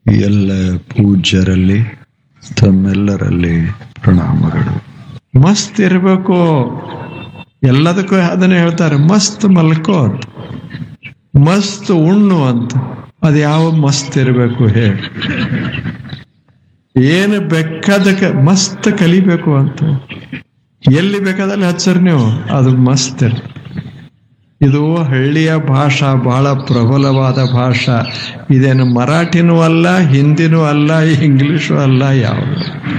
ಎಲ್ಲ ಪೂಜ್ಯರಲ್ಲಿ ತಮ್ಮೆಲ್ಲರಲ್ಲಿ ಪ್ರಣಾಮಗಳು ಮಸ್ತ್ ಇರಬೇಕು ಎಲ್ಲದಕ್ಕೂ ಅದನ್ನೇ ಹೇಳ್ತಾರೆ ಮಸ್ತ್ ಮಲ್ಕೋ ಅಂತ ಮಸ್ತ್ ಉಣ್ಣು ಅಂತ ಅದು ಯಾವ ಮಸ್ತ್ ಇರಬೇಕು ಹೇಳಿ ಏನು ಬೇಕಾದಕ್ಕೆ ಮಸ್ತ್ ಕಲಿಬೇಕು ಅಂತ ಎಲ್ಲಿ ಬೇಕಾದಲ್ಲಿ ಹಚ್ಚರಿ ನೀವು ಅದು ಮಸ್ತ್ ಇರ್ ಇದು ಹಳ್ಳಿಯ ಭಾಷಾ ಬಹಳ ಪ್ರಬಲವಾದ ಭಾಷಾ ಇದೇನು ಮರಾಠಿನೂ ಅಲ್ಲ ಹಿಂದಿನೂ ಅಲ್ಲ ಇಂಗ್ಲಿಷು ಅಲ್ಲ ಯಾವುದು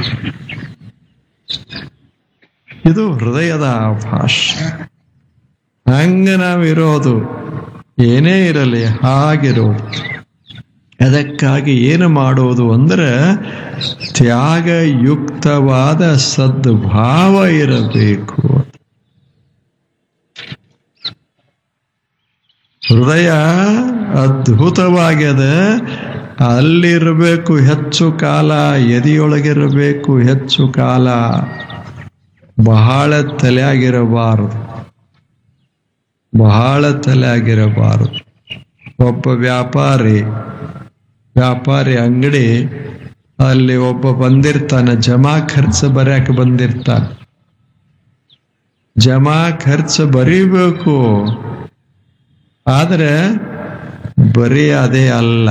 ಇದು ಹೃದಯದ ಭಾಷೆ ಹಂಗ ನಾವಿರೋದು ಏನೇ ಇರಲಿ ಹಾಗಿರೋದು ಅದಕ್ಕಾಗಿ ಏನು ಮಾಡೋದು ಅಂದ್ರೆ ತ್ಯಾಗಯುಕ್ತವಾದ ಸದ್ಭಾವ ಇರಬೇಕು ಹೃದಯ ಅದ್ಭುತವಾಗ್ಯದ ಅಲ್ಲಿರಬೇಕು ಹೆಚ್ಚು ಕಾಲ ಎದೆಯೊಳಗಿರಬೇಕು ಹೆಚ್ಚು ಕಾಲ ಬಹಳ ತಲೆಯಾಗಿರಬಾರದು ಬಹಳ ತಲೆಯಾಗಿರಬಾರದು ಒಬ್ಬ ವ್ಯಾಪಾರಿ ವ್ಯಾಪಾರಿ ಅಂಗಡಿ ಅಲ್ಲಿ ಒಬ್ಬ ಬಂದಿರ್ತಾನೆ ಜಮಾ ಖರ್ಚು ಬರ್ಯಾಕ ಬಂದಿರ್ತಾನೆ ಜಮಾ ಖರ್ಚು ಬರೀಬೇಕು ಆದ್ರೆ ಬರೀ ಅದೇ ಅಲ್ಲ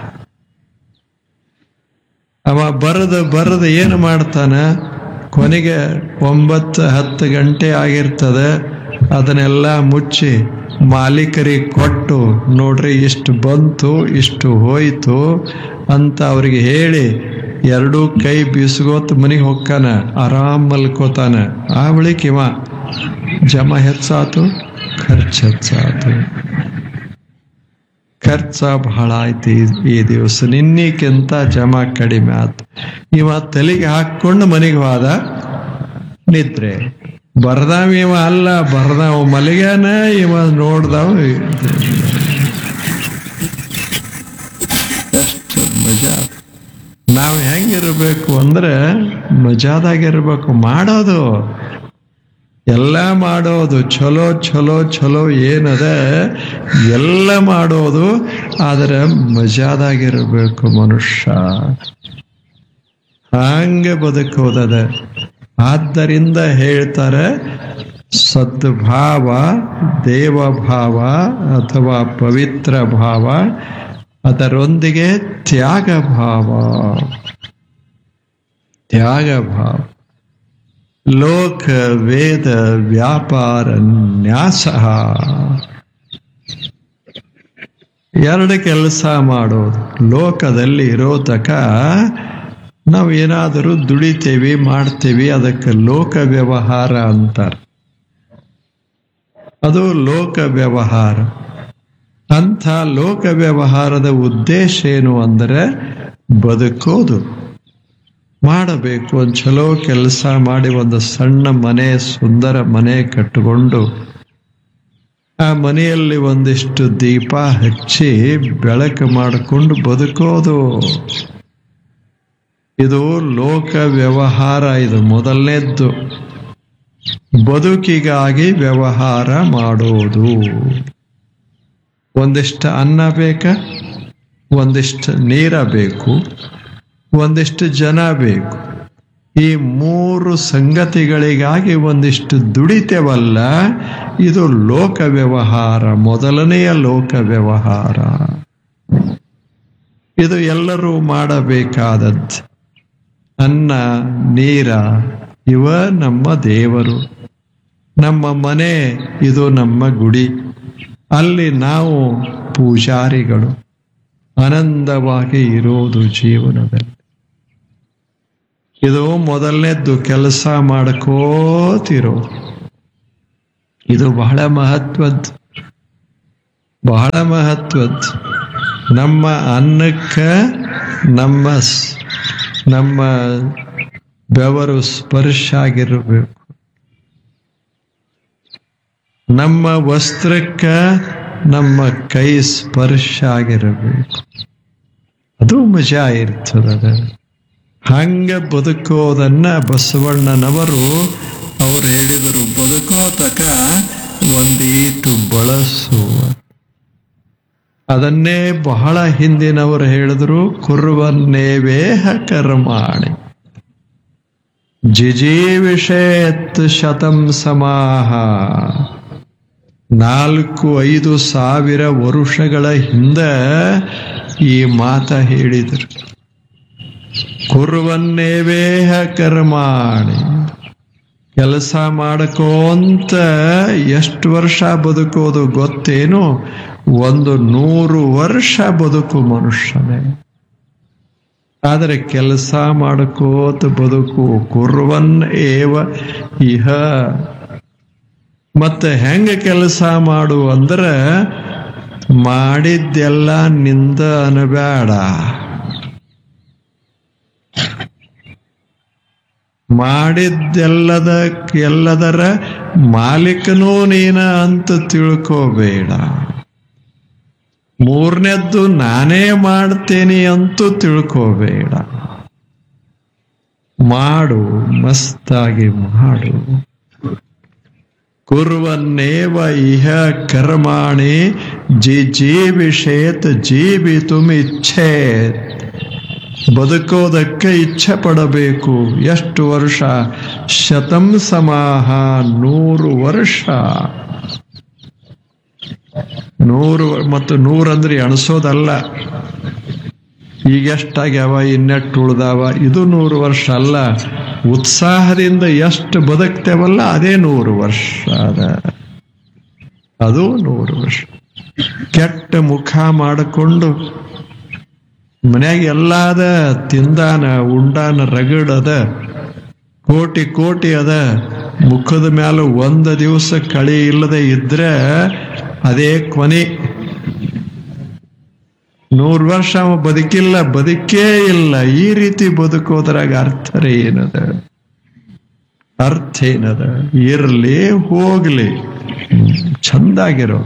ಅವ ಬರದ ಬರದ ಏನು ಮಾಡ್ತಾನ ಕೊನೆಗೆ ಒಂಬತ್ತು ಹತ್ತು ಗಂಟೆ ಆಗಿರ್ತದೆ ಅದನ್ನೆಲ್ಲ ಮುಚ್ಚಿ ಮಾಲೀಕರಿಗೆ ಕೊಟ್ಟು ನೋಡ್ರಿ ಇಷ್ಟು ಬಂತು ಇಷ್ಟು ಹೋಯ್ತು ಅಂತ ಅವ್ರಿಗೆ ಹೇಳಿ ಎರಡೂ ಕೈ ಬೀಸ್ಕೋತ ಮನೆಗೆ ಹೋಗ್ತಾನ ಆರಾಮ್ ಮಲ್ಕೋತಾನ ಆ ಬಳಿಕ ಇವ ಜಮ ಹೆಚ್ಚಾತು ಖರ್ಚು ಹೆಚ್ಚಾತು ಖರ್ಚ ಬಹಳ ಆಯ್ತು ಈ- ಈ ದಿವಸ ನಿನ್ನಿಕ್ಕಿಂತ ಜಮ ಕಡಿಮೆ ಆತು ಇವ ತಲೆಗೆ ಹಾಕೊಂಡು ಮನೆಗೆ ಹೋದ ನಿದ್ರೆ ಬರ್ದಾವ ಇವ ಅಲ್ಲ ಬರ್ದಾವ ಮಲಗ್ಯಾನ ಇವ ನೋಡ್ದಾವ ಎಷ್ಟು ಮಜಾ ನಾವು ಹೆಂಗಿರ್ಬೇಕು ಅಂದ್ರೆ ಮಜಾದಾಗಿರ್ಬೇಕು ಮಾಡೋದು ಎಲ್ಲ ಮಾಡೋದು ಚಲೋ ಚಲೋ ಚಲೋ ಏನದ ಎಲ್ಲ ಮಾಡೋದು ಆದರೆ ಮಜಾದಾಗಿರಬೇಕು ಮನುಷ್ಯ ಹಂಗೆ ಬದುಕೋದದ ಆದ್ದರಿಂದ ಹೇಳ್ತಾರೆ ಸದ್ಭಾವ ದೇವಭಾವ ಅಥವಾ ಪವಿತ್ರ ಭಾವ ಅದರೊಂದಿಗೆ ತ್ಯಾಗ ಭಾವ ತ್ಯಾಗ ಭಾವ ಲೋಕ ವೇದ ವ್ಯಾಪಾರ ನ್ಯಾಸ ಎರಡು ಕೆಲಸ ಮಾಡೋದು ಲೋಕದಲ್ಲಿ ಇರೋ ತಕ ನಾವು ಏನಾದರೂ ದುಡಿತೇವಿ ಮಾಡ್ತೇವಿ ಅದಕ್ಕೆ ಲೋಕ ವ್ಯವಹಾರ ಅಂತಾರೆ ಅದು ಲೋಕ ವ್ಯವಹಾರ ಅಂಥ ಲೋಕ ವ್ಯವಹಾರದ ಉದ್ದೇಶ ಏನು ಅಂದರೆ ಬದುಕೋದು ಮಾಡಬೇಕು ಒಂದು ಚಲೋ ಕೆಲಸ ಮಾಡಿ ಒಂದು ಸಣ್ಣ ಮನೆ ಸುಂದರ ಮನೆ ಕಟ್ಟಿಕೊಂಡು ಆ ಮನೆಯಲ್ಲಿ ಒಂದಿಷ್ಟು ದೀಪ ಹಚ್ಚಿ ಬೆಳಕು ಮಾಡಿಕೊಂಡು ಬದುಕೋದು ಇದು ಲೋಕ ವ್ಯವಹಾರ ಇದು ಮೊದಲನೇದ್ದು ಬದುಕಿಗಾಗಿ ವ್ಯವಹಾರ ಮಾಡೋದು ಒಂದಿಷ್ಟು ಅನ್ನ ಬೇಕಾ ಒಂದಿಷ್ಟು ನೀರ ಬೇಕು ಒಂದಿಷ್ಟು ಜನ ಬೇಕು ಈ ಮೂರು ಸಂಗತಿಗಳಿಗಾಗಿ ಒಂದಿಷ್ಟು ದುಡಿತೇವಲ್ಲ ಇದು ಲೋಕ ವ್ಯವಹಾರ ಮೊದಲನೆಯ ಲೋಕ ವ್ಯವಹಾರ ಇದು ಎಲ್ಲರೂ ಮಾಡಬೇಕಾದದ್ದು ಅನ್ನ ನೀರ ಇವ ನಮ್ಮ ದೇವರು ನಮ್ಮ ಮನೆ ಇದು ನಮ್ಮ ಗುಡಿ ಅಲ್ಲಿ ನಾವು ಪೂಜಾರಿಗಳು ಆನಂದವಾಗಿ ಇರೋದು ಜೀವನದಲ್ಲಿ ಇದು ಮೊದಲನೇದ್ದು ಕೆಲಸ ಮಾಡ್ಕೋತಿರೋ ಇದು ಬಹಳ ಮಹತ್ವದ್ದು ಬಹಳ ಮಹತ್ವದ್ದು ನಮ್ಮ ಅನ್ನಕ್ಕೆ ನಮ್ಮ ಸ್- ನಮ್ಮ ಬೆವರು ಸ್ಪರ್ಶ ಆಗಿರಬೇಕು ನಮ್ಮ ವಸ್ತ್ರಕ್ಕೆ ನಮ್ಮ ಕೈ ಸ್ಪರ್ಶ ಆಗಿರಬೇಕು ಅದು ಮಜಾ ಇರ್ತದ ಹಂಗ ಬದುಕೋದನ್ನ ಬಸವಣ್ಣನವರು ಅವ್ರು ಹೇಳಿದರು ಬದುಕೋತಕ ಒಂದೀಟು ಬಳಸುವ ಅದನ್ನೇ ಬಹಳ ಹಿಂದಿನವರು ಹೇಳಿದ್ರು ಕುರ್ವನ್ನೇವೇಹ ಕರ್ಮಾಣಿ ಜಿಜೀವಿಷೇತ್ ಶತಂ ಸಮಾಹ ನಾಲ್ಕು ಐದು ಸಾವಿರ ವರುಷಗಳ ಹಿಂದೆ ಈ ಮಾತ ಹೇಳಿದರು ಕುರ್ವನ್ನೇವೇಹ ಕರ್ಮಾಣಿ ಕೆಲಸ ಮಾಡಕೋಂತ ಎಷ್ಟು ವರ್ಷ ಬದುಕೋದು ಗೊತ್ತೇನು ಒಂದು ನೂರು ವರ್ಷ ಬದುಕು ಮನುಷ್ಯನೇ ಆದರೆ ಕೆಲಸ ಮಾಡಕೋತ ಬದುಕು ಕುರ್ವನ್ ಏವ ಇಹ ಮತ್ತೆ ಹೆಂಗ ಕೆಲಸ ಮಾಡು ಅಂದ್ರೆ ಮಾಡಿದ್ದೆಲ್ಲ ನಿಂದ ಅನಬೇಡ ಮಾಡಿದ್ದೆಲ್ಲದ ಎಲ್ಲದರ ಮಾಲೀಕನೂ ನೀನ ಅಂತ ತಿಳ್ಕೋಬೇಡ ಮೂರನೇದ್ದು ನಾನೇ ಮಾಡ್ತೇನೆ ಅಂತೂ ತಿಳ್ಕೋಬೇಡ ಮಾಡು ಮಸ್ತಾಗಿ ಮಾಡು ಕುರ್ವನ್ನೇವ ಇಹ ಕರ್ಮಾಣಿ ಜಿ ಜೀವಿಷೇತ್ ಜೀವಿತುಮ್ ಇಚ್ಛೇತ್ ಬದುಕೋದಕ್ಕೆ ಇಚ್ಛೆ ಪಡಬೇಕು ಎಷ್ಟು ವರ್ಷ ಶತಂ ಸಮಾಹ ನೂರು ವರ್ಷ ನೂರು ಮತ್ತು ನೂರಂದ್ರೆ ಎಣಸೋದಲ್ಲ ಈಗ ಎಷ್ಟಾಗ್ಯಾವ ಇನ್ನೆಟ್ಟು ಉಳ್ದಾವ ಇದು ನೂರು ವರ್ಷ ಅಲ್ಲ ಉತ್ಸಾಹದಿಂದ ಎಷ್ಟು ಬದುಕ್ತೇವಲ್ಲ ಅದೇ ನೂರು ವರ್ಷ ಅದ ಅದು ನೂರು ವರ್ಷ ಕೆಟ್ಟ ಮುಖ ಮಾಡಿಕೊಂಡು ಮನ್ಯಾಗ ಎಲ್ಲಾದ ತಿಂದಾನ ಉಂಡಾನ ರಗಡದ ಕೋಟಿ ಕೋಟಿ ಅದ ಮುಖದ ಮ್ಯಾಲ ಒಂದು ದಿವಸ ಕಳಿ ಇಲ್ಲದೆ ಇದ್ರೆ ಅದೇ ಕೊನೆ ನೂರು ವರ್ಷ ಅವ ಬದುಕಿಲ್ಲ ಬದುಕೇ ಇಲ್ಲ ಈ ರೀತಿ ಬದುಕೋದ್ರಾಗ ಅರ್ಥರೇ ಏನದ ಅರ್ಥ ಏನದ ಇರ್ಲಿ ಹೋಗ್ಲಿ ಚಂದಾಗಿರೋ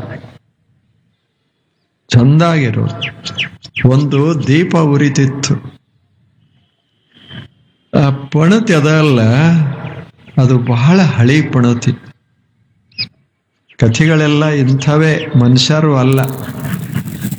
ಚಂದಾಗಿರೋ ಒಂದು ದೀಪ ಉರಿತಿತ್ತು ಆ ಪಣತಿ ಅದಲ್ಲ ಅದು ಬಹಳ ಹಳಿ ಪಣತಿ ಕಥೆಗಳೆಲ್ಲ ಇಂಥವೇ ಮನುಷ್ಯರು ಅಲ್ಲ